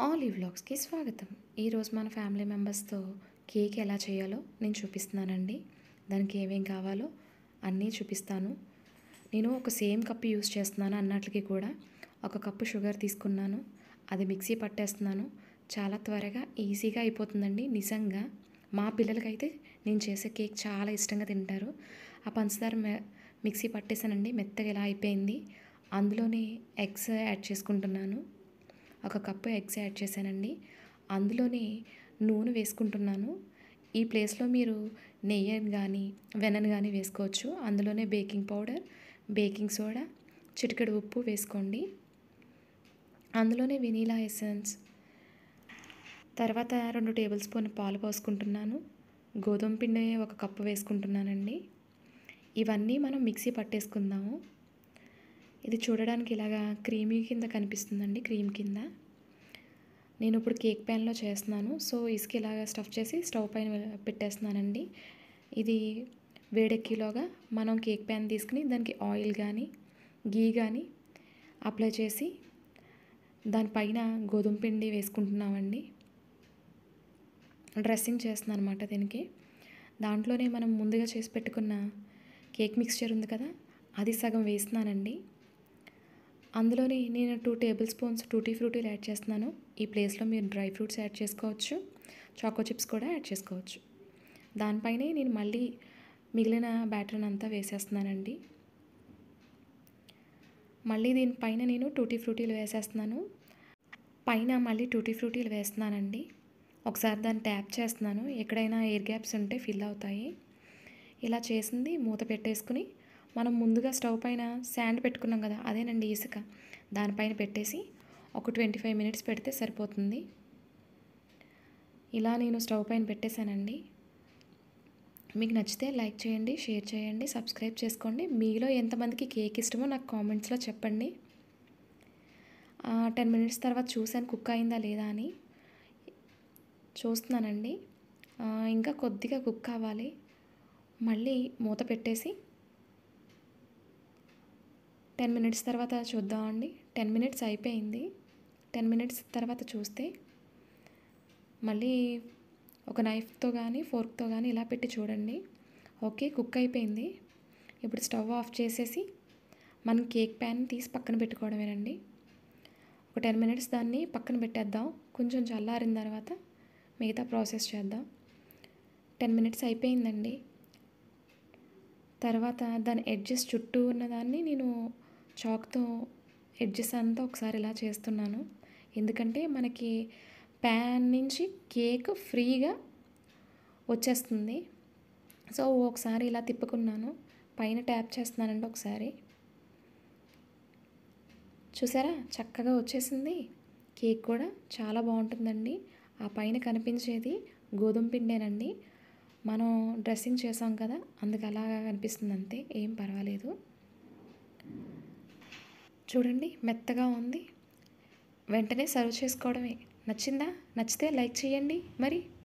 all ఈ వ్లాగ్స్కి స్వాగతం ఈరోజు మన ఫ్యామిలీ మెంబర్స్తో కేక్ ఎలా చేయాలో నేను చూపిస్తున్నానండి దానికి ఏమేం కావాలో అన్నీ చూపిస్తాను నేను ఒక సేమ్ కప్ యూస్ చేస్తున్నాను అన్నట్లకి కూడా ఒక కప్పు షుగర్ తీసుకున్నాను అది మిక్సీ పట్టేస్తున్నాను చాలా త్వరగా ఈజీగా అయిపోతుందండి నిజంగా మా పిల్లలకైతే నేను చేసే కేక్ చాలా ఇష్టంగా తింటారు ఆ పంచదార మె- మిక్సీ పట్టేసానండి మెత్తగా ఇలా అయిపోయింది అందులోనే ఎగ్స్ యాడ్ చేసుకుంటున్నాను ఒక కప్పు ఎగ్స్ యాడ్ చేశానండి అందులోనే నూనె వేసుకుంటున్నాను ఈ ప్లేస్లో మీరు నెయ్యిని కానీ వెన్నను కానీ వేసుకోవచ్చు అందులోనే బేకింగ్ పౌడర్ బేకింగ్ సోడా చిటికెడు ఉప్పు వేసుకోండి అందులోనే వెనీలా ఎసెన్స్ తర్వాత రెండు టేబుల్ స్పూన్ పాలు పోసుకుంటున్నాను గోధుమ పిండి ఒక కప్పు వేసుకుంటున్నానండి ఇవన్నీ మనం మిక్సీ పట్టేసుకుందాము ఇది చూడడానికి ఇలాగా క్రీమీ కింద కనిపిస్తుందండి క్రీమ్ కింద నేను ఇప్పుడు కేక్ ప్యాన్లో చేస్తున్నాను సో ఇసుక ఇలాగా స్టఫ్ చేసి స్టవ్ పైన పెట్టేస్తున్నానండి ఇది వేడెక్కిలోగా మనం కేక్ ప్యాన్ తీసుకుని దానికి ఆయిల్ కానీ గీ కానీ అప్లై చేసి దానిపైన గోధుమ పిండి వేసుకుంటున్నామండి డ్రెస్సింగ్ చేస్తున్నాను అనమాట దీనికి దాంట్లోనే మనం ముందుగా చేసి పెట్టుకున్న కేక్ మిక్స్చర్ ఉంది కదా అది సగం వేస్తున్నానండి అందులోని నేను టూ టేబుల్ స్పూన్స్ టూటీ ఫ్రూటీలు యాడ్ చేస్తున్నాను ఈ ప్లేస్లో మీరు డ్రై ఫ్రూట్స్ యాడ్ చేసుకోవచ్చు చాకో చిప్స్ కూడా యాడ్ చేసుకోవచ్చు దానిపైనే నేను మళ్ళీ మిగిలిన బ్యాటర్ని అంతా వేసేస్తున్నానండి మళ్ళీ దీనిపైన నేను టూటీ ఫ్రూటీలు వేసేస్తున్నాను పైన మళ్ళీ టూటీ ఫ్రూటీలు వేస్తున్నానండి ఒకసారి దాన్ని ట్యాప్ చేస్తున్నాను ఎక్కడైనా ఎయిర్ గ్యాప్స్ ఉంటే ఫిల్ అవుతాయి ఇలా చేసింది మూత పెట్టేసుకుని మనం ముందుగా స్టవ్ పైన శాండ్ పెట్టుకున్నాం కదా అదేనండి ఇసుక దానిపైన పెట్టేసి ఒక ట్వంటీ ఫైవ్ మినిట్స్ పెడితే సరిపోతుంది ఇలా నేను స్టవ్ పైన పెట్టేశానండి మీకు నచ్చితే లైక్ చేయండి షేర్ చేయండి సబ్స్క్రైబ్ చేసుకోండి మీలో ఎంతమందికి కేక్ ఇష్టమో నాకు కామెంట్స్లో చెప్పండి టెన్ మినిట్స్ తర్వాత చూశాను కుక్ అయిందా లేదా అని చూస్తున్నానండి ఆ, ఇంకా కొద్దిగా కుక్ కావాలి మళ్ళీ మూత పెట్టేసి టెన్ మినిట్స్ తర్వాత చూద్దామండి టెన్ మినిట్స్ అయిపోయింది టెన్ మినిట్స్ తర్వాత చూస్తే మళ్ళీ ఒక నైఫ్తో కానీ ఫోర్క్తో కానీ ఇలా పెట్టి చూడండి ఓకే కుక్ అయిపోయింది ఇప్పుడు స్టవ్ ఆఫ్ చేసేసి మనం కేక్ ప్యాన్ తీసి పక్కన పెట్టుకోవడమేనండి ఒక టెన్ మినిట్స్ దాన్ని పక్కన పెట్టేద్దాం కొంచెం చల్లారిన తర్వాత మిగతా ప్రాసెస్ చేద్దాం టెన్ మినిట్స్ అయిపోయిందండి తర్వాత దాని ఎడ్జెస్ చుట్టూ ఉన్నదాన్ని నేను చాక్తో ఎడ్జెస్ అంతా ఒకసారి ఇలా చేస్తున్నాను ఎందుకంటే మనకి ప్యాన్ నుంచి కేక్ ఫ్రీగా వచ్చేస్తుంది సో ఒకసారి ఇలా తిప్పుకున్నాను పైన ట్యాప్ చేస్తున్నానండి ఒకసారి చూసారా చక్కగా వచ్చేసింది కేక్ కూడా చాలా బాగుంటుందండి ఆ పైన కనిపించేది గోధుమ పిండేనండి మనం డ్రెస్సింగ్ చేసాం కదా అందుకు అలాగా కనిపిస్తుంది అంతే ఏం పర్వాలేదు చూడండి మెత్తగా ఉంది వెంటనే సర్వ్ చేసుకోవడమే నచ్చిందా నచ్చితే లైక్ చేయండి మరి